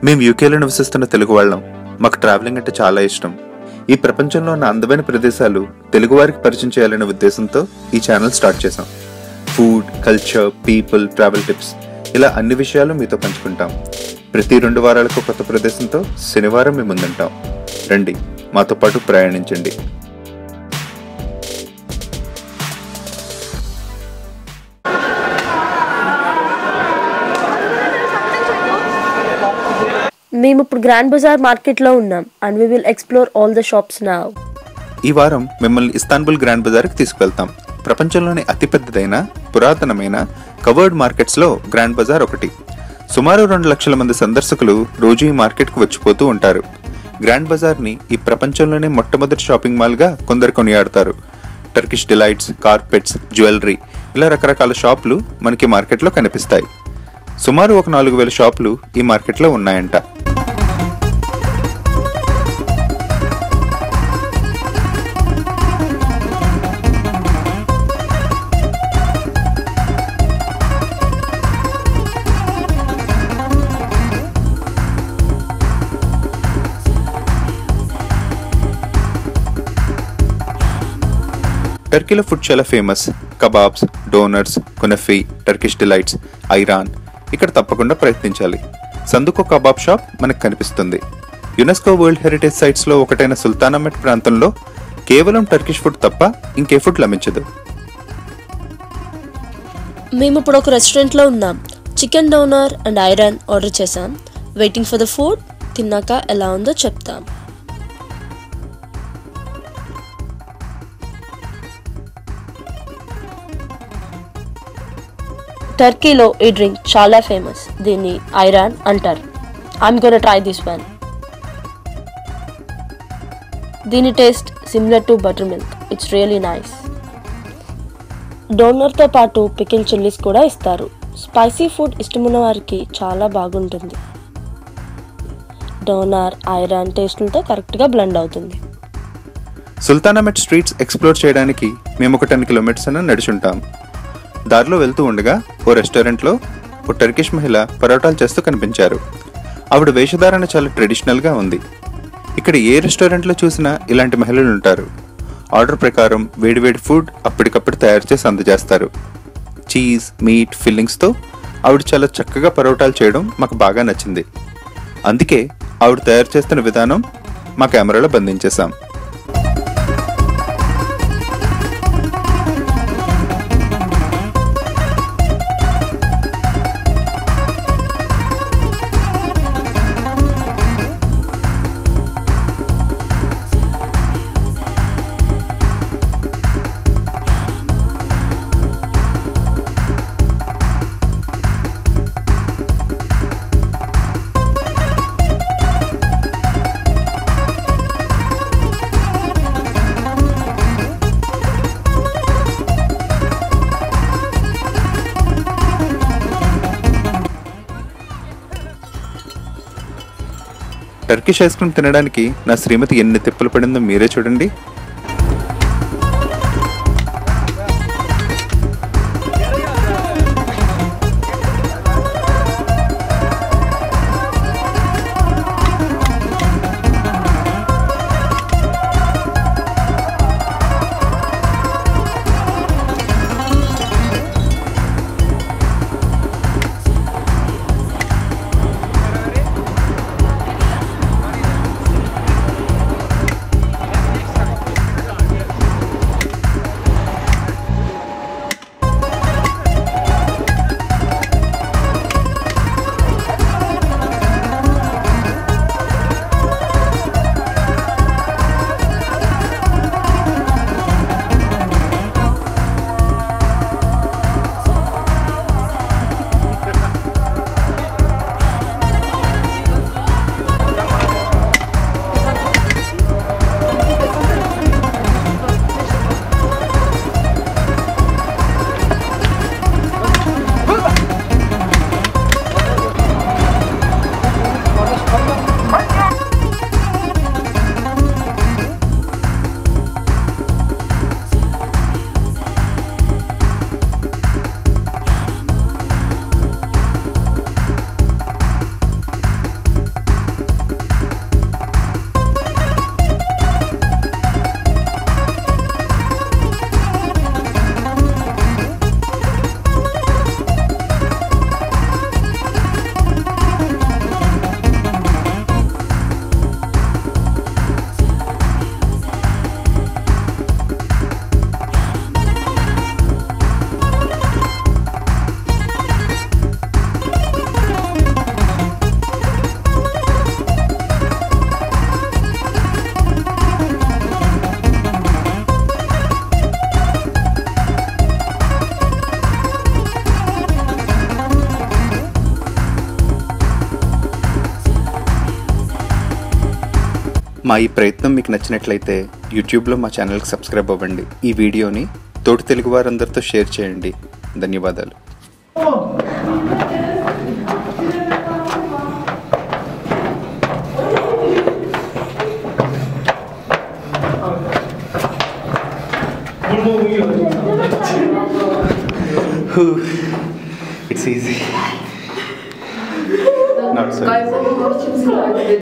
మేము యూకేలో నివసిస్తున్న తెలుగు వాళ్ళం మాకు ట్రావెలింగ్ అంటే చాలా ఇష్టం ఈ ప్రపంచంలో ఉన్న అందమైన ప్రదేశాలు తెలుగువారికి పరిచయం చేయాలనే ఉద్దేశంతో ఈ ఛానల్ స్టార్ట్ చేశాం food culture people travel tips ఇలా అన్ని విషయాలు మీతో పంచుకుంటాం ప్రతి రెండు వారాలకు కొత్త ప్రదేశంతో శనివారం మీ ముందుంటాం రండి మాతో పాటు ప్రయాణించండి మేము ఇప్పుడు గ్రాండ్ బజార్ మార్కెట్లో ఉన్నాం and we will explore all the shops now ఈ వారం మిమ్మల్ని ఇస్తాన్బుల్ గ్రాండ్ బజార్కి తీసుకువెళ్తాం ప్రపంచంలోని అతిపెద్దదైన పురాతనమైన కవర్డ్ మార్కెట్స్లో గ్రాండ్ బజార్ ఒకటి సుమారు రెండు లక్షల మంది సందర్శకులు రోజు ఈ మార్కెట్కు వచ్చిపోతూ ఉంటారు గ్రాండ్ బజార్ని ఈ ప్రపంచంలోనే మొట్టమొదటి షాపింగ్ మాల్గా కొందరు కొనియాడతారు టర్కిష్ డిలైట్స్ కార్పెట్స్ జ్యువెలరీ ఇలా రకరకాల షాపులు మనకి మార్కెట్లో కనిపిస్తాయి సుమారు ఒక నాలుగు వేల షాపులు ఈ మార్కెట్లో ఉన్నాయంట టర్కీలో ఫుడ్ చాలా ఫేమస్ కబాబ్స్ డోనర్స్ కునఫీ టర్కిష్ డిలైట్స్ ఐరాన్ ఇక్కడ తప్పకుండా ప్రయత్నించాలి సందుకో కబాబ్ షాప్ మనకు కనిపిస్తుంది యునెస్కో వరల్డ్ హెరిటేజ్ సైట్స్ లో ఒకటైన సుల్తానామెట్ ప్రాంతంలో కేవలం టర్కిష్ ఫుడ్ తప్ప ఇంకే ఫుడ్ లభించదు మేము ఇప్పుడు ఒక రెస్టారెంట్లో ఉన్నాం chicken doner and ayran order చేసాం వెయిటింగ్ ఫర్ ద ఫుడ్ తిన్నాక ఎలా ఉందో చెప్తాం టర్కీలో ఈ డ్రింక్ చాలా ఫేమస్ దీన్ని ఐరాన్ అంటారు I'm gonna try this one దీని taste similar to butter milk it's really nice డోనర్తో పాటు పికిల్ చిల్లీస్ కూడా ఇస్తారు స్పైసీ ఫుడ్ ఇష్టమున్న వారికి చాలా బాగుంటుంది డోనర్ ఐరన్ టేస్టులతో కరెక్ట్గా బ్లెండ్ అవుతుంది సుల్తానామెట్ స్ట్రీట్స్ ఎక్స్ప్లోర్ చేయడానికి మేము ఒక టెన్ కిలోమీటర్స్ అని నడుచుంటాం దారిలో వెళ్తూ ఉండగా ఓ రెస్టారెంట్లో ఓ టర్కిష్ మహిళ పరోటాలు చేస్తూ కనిపించారు ఆవిడ వేషధారణ చాలా ట్రెడిషనల్గా ఉంది ఇక్కడ ఏ రెస్టారెంట్లో చూసినా ఇలాంటి మహిళలు ఉంటారు ఆర్డర్ ప్రకారం వేడివేడి ఫుడ్ అప్పటికప్పుడు తయారు చేసి అందజేస్తారు చీజ్ మీట్ ఫిల్లింగ్స్తో ఆవిడ చాలా చక్కగా పరోటాలు చేయడం మాకు బాగా నచ్చింది అందుకే ఆవిడ తయారు చేస్తున్న విధానం మా కెమెరాలో బంధించేశాం టర్కిష్ ఐస్ క్రీమ్ తినడానికి నా శ్రీమతి ఎన్ని తిప్పలు పడిందో మీరే చూడండి మా ఈ ప్రయత్నం మీకు నచ్చినట్లయితే యూట్యూబ్లో మా ఛానల్కి సబ్స్క్రైబ్ అవ్వండి ఈ వీడియోని తోటి తెలుగు వారందరితో షేర్ చేయండి ధన్యవాదాలు It's easy. Not so easy.